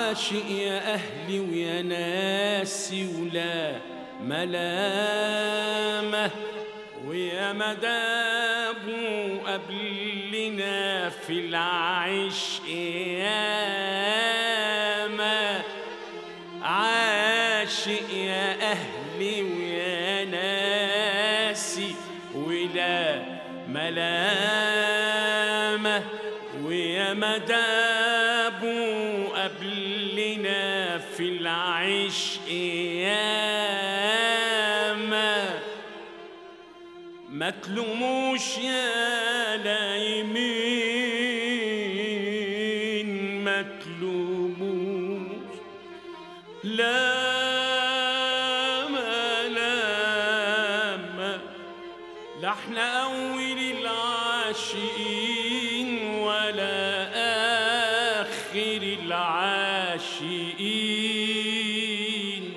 عاشق يا أهلي ويا ناسي ولا ملامة ويا مدابه قبلنا في العشق ياما عاشق يا أهلي ويا ناسي ولا ملامة ويا مدابه قبلنا في العشق ياما ما تلوموش يا لايمين ما تلوموش لا ما لا ما لا احنا اول العاشقين ولا اخر العاشقين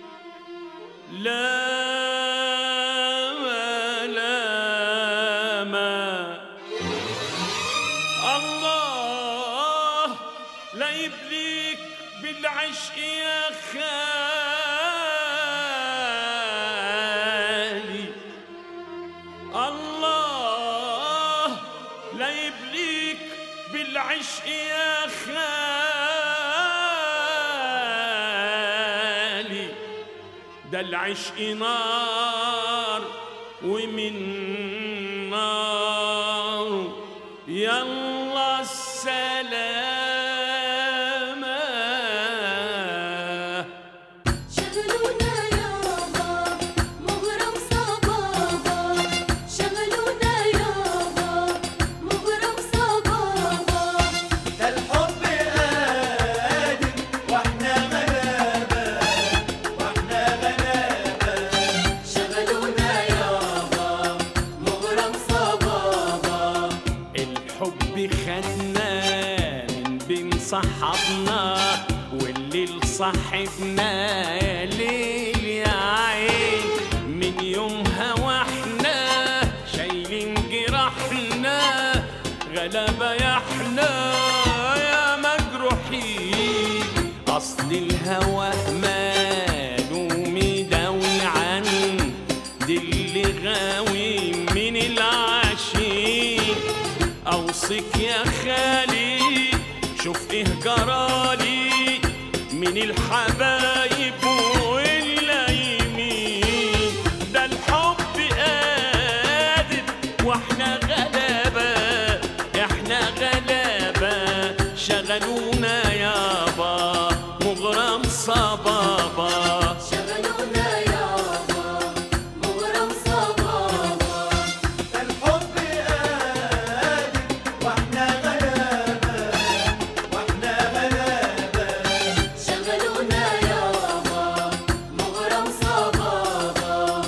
لا ما لا ما الله لا يبليك بالعشق يا خالي الله لا يبليك بالعشق يا خالي ده العشق نار ومن نار يلا السلامة شغلونا يابا مغرم صبابا شغلونا يابا مغرم صبابا ده الحب قادم واحنا غلابة واحنا غلابة شغلونا يابا مغرم صبابا الحب خدنا من بين صحابنا والليل صاحبنا يا ليل يا عين من يومها واحنا شايلين جراحنا غلبة يا احنا يا مجروحين اصل الهوى ماله مداوي عن دي اللي غاوي من العاشق اوصيك يا خالي شوف ايه جرالي من الحبايب واللايمين ده الحب قادر واحنا غلابة احنا غلابة شغلونا يابا مغرم صبابا شغلونا يابا مغرم صبابا ده الحب قادم واحنا غلابة واحنا غلابة شغلونا يابا مغرم صبابا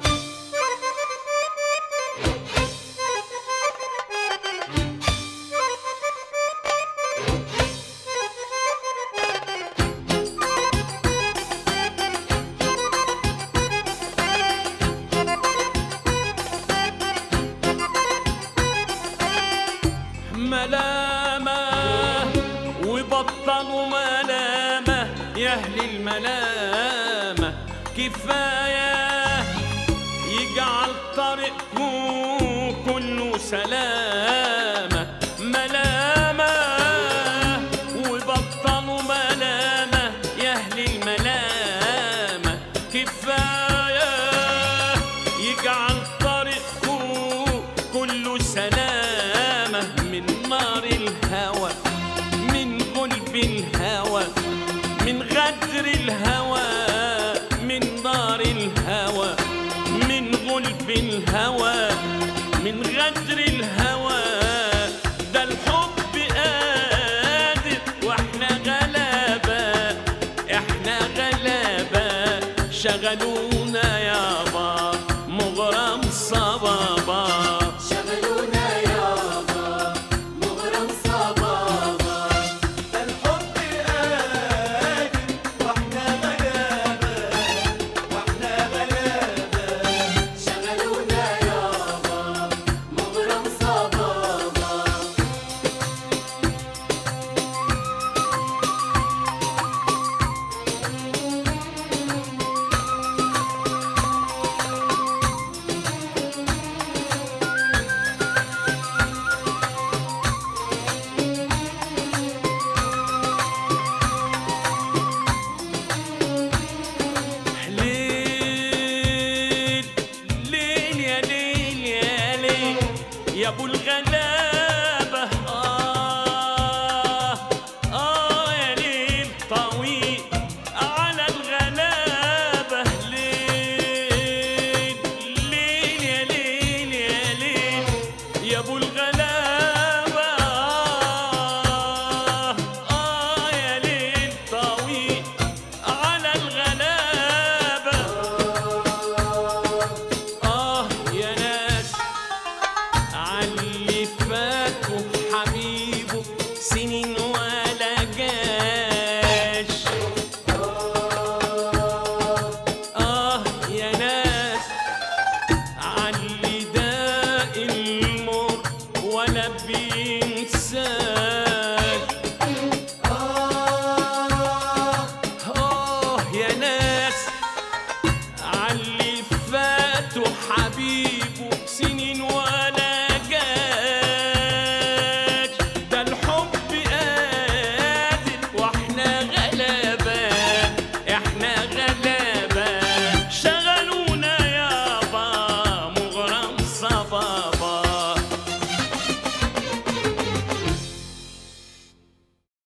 ملامة وبطلوا ملامة يا أهل الملامة كفاية يجعل طريقكم كله سلامة ملامة وبطلوا ملامة يا أهل الملامة كفاية يجعل طريقكم كله سلامة من نار الهوى من قلب الهوى من غدر الهوى من نار الهوى من قلب الهوى من غدر الهوى ده الحب قادر واحنا غلابة احنا غلابة شغلونا